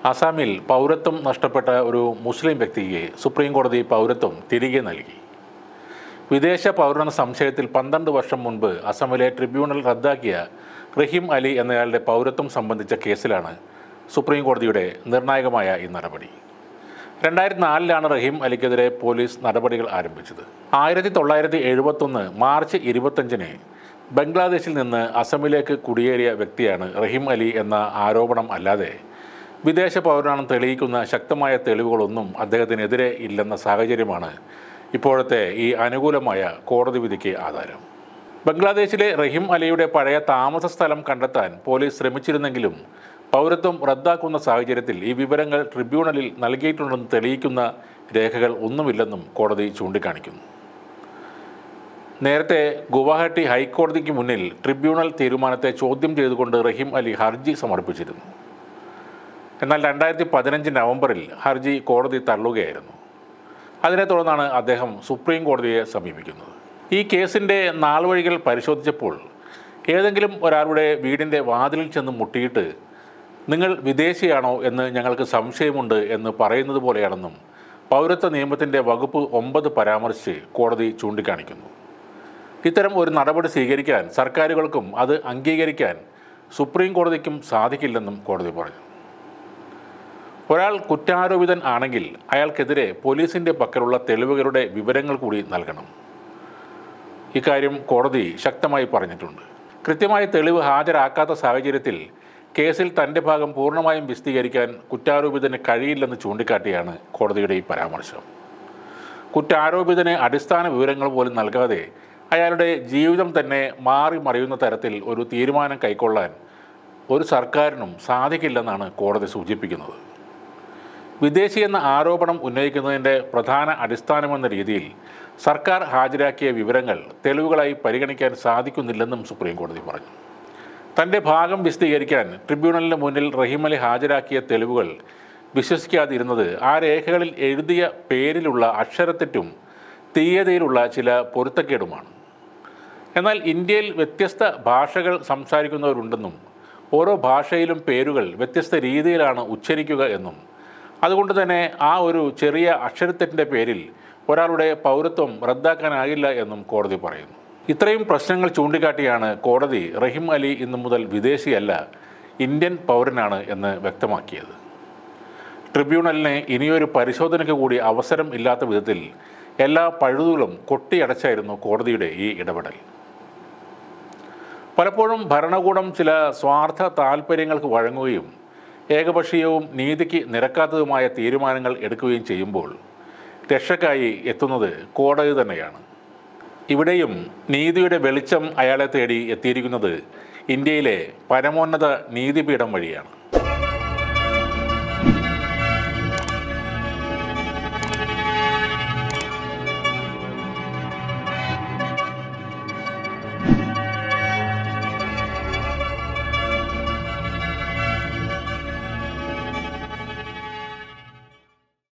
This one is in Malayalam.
അസാമിൽ പൗരത്വം നഷ്ടപ്പെട്ട ഒരു മുസ്ലിം വ്യക്തിക്ക് സുപ്രീം കോടതി പൗരത്വം തിരികെ നൽകി വിദേശ പൗരനെന്ന സംശയത്തിൽ പന്ത്രണ്ട് വർഷം മുൻപ് അസമിലെ ട്രിബ്യൂണൽ റദ്ദാക്കിയ റഹീം അലി എന്നയാളുടെ പൗരത്വം സംബന്ധിച്ച കേസിലാണ് സുപ്രീം കോടതിയുടെ നിർണായകമായ ഈ നടപടി രണ്ടായിരത്തി നാലിലാണ് റഹീം അലിക്കെതിരെ പോലീസ് നടപടികൾ ആരംഭിച്ചത് ആയിരത്തി തൊള്ളായിരത്തി എഴുപത്തൊന്ന് മാർച്ച് ഇരുപത്തഞ്ചിന് ബംഗ്ലാദേശിൽ നിന്ന് അസമിലേക്ക് കുടിയേറിയ വ്യക്തിയാണ് റഹീം അലി എന്ന ആരോപണം അല്ലാതെ വിദേശ പൗരനാണെന്ന് തെളിയിക്കുന്ന ശക്തമായ തെളിവുകളൊന്നും അദ്ദേഹത്തിനെതിരെ ഇല്ലെന്ന സാഹചര്യമാണ് ഇപ്പോഴത്തെ ഈ അനുകൂലമായ കോടതി വിധിക്ക് ആധാരം ബംഗ്ലാദേശിലെ റഹീം അലിയുടെ പഴയ താമസ സ്ഥലം കണ്ടെത്താൻ പോലീസ് ശ്രമിച്ചിരുന്നെങ്കിലും പൗരത്വം റദ്ദാക്കുന്ന സാഹചര്യത്തിൽ ഈ വിവരങ്ങൾ ട്രിബ്യൂണലിൽ നൽകിയിട്ടുണ്ടെന്ന് തെളിയിക്കുന്ന രേഖകൾ ഒന്നുമില്ലെന്നും കോടതി ചൂണ്ടിക്കാണിക്കുന്നു നേരത്തെ ഗുവാഹട്ടി ഹൈക്കോടതിക്ക് മുന്നിൽ ട്രിബ്യൂണൽ തീരുമാനത്തെ ചോദ്യം ചെയ്തുകൊണ്ട് റഹീം അലി ഹർജി സമർപ്പിച്ചിരുന്നു എന്നാൽ രണ്ടായിരത്തി പതിനഞ്ച് നവംബറിൽ ഹർജി കോടതി തള്ളുകയായിരുന്നു അതിനെ തുടർന്നാണ് അദ്ദേഹം സുപ്രീം കോടതിയെ സമീപിക്കുന്നത് ഈ കേസിൻ്റെ നാൾവഴികൾ പരിശോധിച്ചപ്പോൾ ഏതെങ്കിലും ഒരാളുടെ വീടിൻ്റെ വാതിലിൽ ചെന്ന് മുട്ടിയിട്ട് നിങ്ങൾ വിദേശിയാണോ എന്ന് ഞങ്ങൾക്ക് സംശയമുണ്ട് എന്ന് പറയുന്നത് പോലെയാണെന്നും പൗരത്വ നിയമത്തിൻ്റെ വകുപ്പ് ഒമ്പത് പരാമർശിച്ച് കോടതി ചൂണ്ടിക്കാണിക്കുന്നു ഇത്തരം ഒരു നടപടി സ്വീകരിക്കാൻ സർക്കാരുകൾക്കും അത് അംഗീകരിക്കാൻ സുപ്രീം കോടതിക്കും സാധിക്കില്ലെന്നും കോടതി പറഞ്ഞു ഒരാൾ കുറ്റാരോപിതൻ ആണെങ്കിൽ അയാൾക്കെതിരെ പോലീസിൻ്റെ പക്കലുള്ള തെളിവുകളുടെ വിവരങ്ങൾ കൂടി നൽകണം ഇക്കാര്യം കോടതി ശക്തമായി പറഞ്ഞിട്ടുണ്ട് കൃത്യമായ തെളിവ് ഹാജരാക്കാത്ത സാഹചര്യത്തിൽ കേസിൽ തൻ്റെ ഭാഗം പൂർണ്ണമായും വിശദീകരിക്കാൻ കുറ്റാരോപിതന് കഴിയില്ലെന്ന് ചൂണ്ടിക്കാട്ടിയാണ് കോടതിയുടെ ഈ പരാമർശം കുറ്റാരോപിതന് അടിസ്ഥാന വിവരങ്ങൾ പോലും നൽകാതെ അയാളുടെ ജീവിതം തന്നെ മാറി മറിയുന്ന തരത്തിൽ ഒരു തീരുമാനം കൈക്കൊള്ളാൻ ഒരു സർക്കാരിനും സാധിക്കില്ലെന്നാണ് കോടതി സൂചിപ്പിക്കുന്നത് വിദേശി എന്ന ആരോപണം ഉന്നയിക്കുന്നതിൻ്റെ പ്രധാന അടിസ്ഥാനമെന്ന രീതിയിൽ സർക്കാർ ഹാജരാക്കിയ വിവരങ്ങൾ തെളിവുകളായി പരിഗണിക്കാൻ സാധിക്കുന്നില്ലെന്നും സുപ്രീം കോടതി പറഞ്ഞു തൻ്റെ ഭാഗം വിശദീകരിക്കാൻ ട്രിബ്യൂണലിന് മുന്നിൽ റഹീമലി ഹാജരാക്കിയ തെളിവുകൾ വിശ്വസിക്കാതിരുന്നത് ആ രേഖകളിൽ എഴുതിയ പേരിലുള്ള അക്ഷരത്തെറ്റും തീയതിയിലുള്ള ചില പൊരുത്തക്കേടുമാണ് എന്നാൽ ഇന്ത്യയിൽ വ്യത്യസ്ത ഭാഷകൾ സംസാരിക്കുന്നവരുണ്ടെന്നും ഓരോ ഭാഷയിലും പേരുകൾ വ്യത്യസ്ത രീതിയിലാണ് ഉച്ചരിക്കുക എന്നും അതുകൊണ്ട് തന്നെ ആ ഒരു ചെറിയ അക്ഷരത്തെറ്റിൻ്റെ പേരിൽ ഒരാളുടെ പൗരത്വം റദ്ദാക്കാനാകില്ല എന്നും കോടതി പറയുന്നു ഇത്രയും പ്രശ്നങ്ങൾ ചൂണ്ടിക്കാട്ടിയാണ് കോടതി റഹീം അലി ഇന്നു മുതൽ വിദേശിയല്ല ഇന്ത്യൻ പൗരനാണ് എന്ന് വ്യക്തമാക്കിയത് ട്രിബ്യൂണലിന് ഇനിയൊരു പരിശോധനയ്ക്ക് കൂടി അവസരം ഇല്ലാത്ത വിധത്തിൽ എല്ലാ പഴുതുകളും കൊട്ടിയടച്ചായിരുന്നു കോടതിയുടെ ഈ ഇടപെടൽ പലപ്പോഴും ഭരണകൂടം ചില സ്വാർത്ഥ താൽപ്പര്യങ്ങൾക്ക് വഴങ്ങുകയും ഏകപക്ഷീയവും നീതിക്ക് നിരക്കാത്തതുമായ തീരുമാനങ്ങൾ എടുക്കുകയും ചെയ്യുമ്പോൾ രക്ഷക്കായി എത്തുന്നത് കോടതി തന്നെയാണ് ഇവിടെയും നീതിയുടെ വെളിച്ചം അയാളെ തേടി എത്തിയിരിക്കുന്നത് ഇന്ത്യയിലെ പരമോന്നത നീതിപീഠം വഴിയാണ്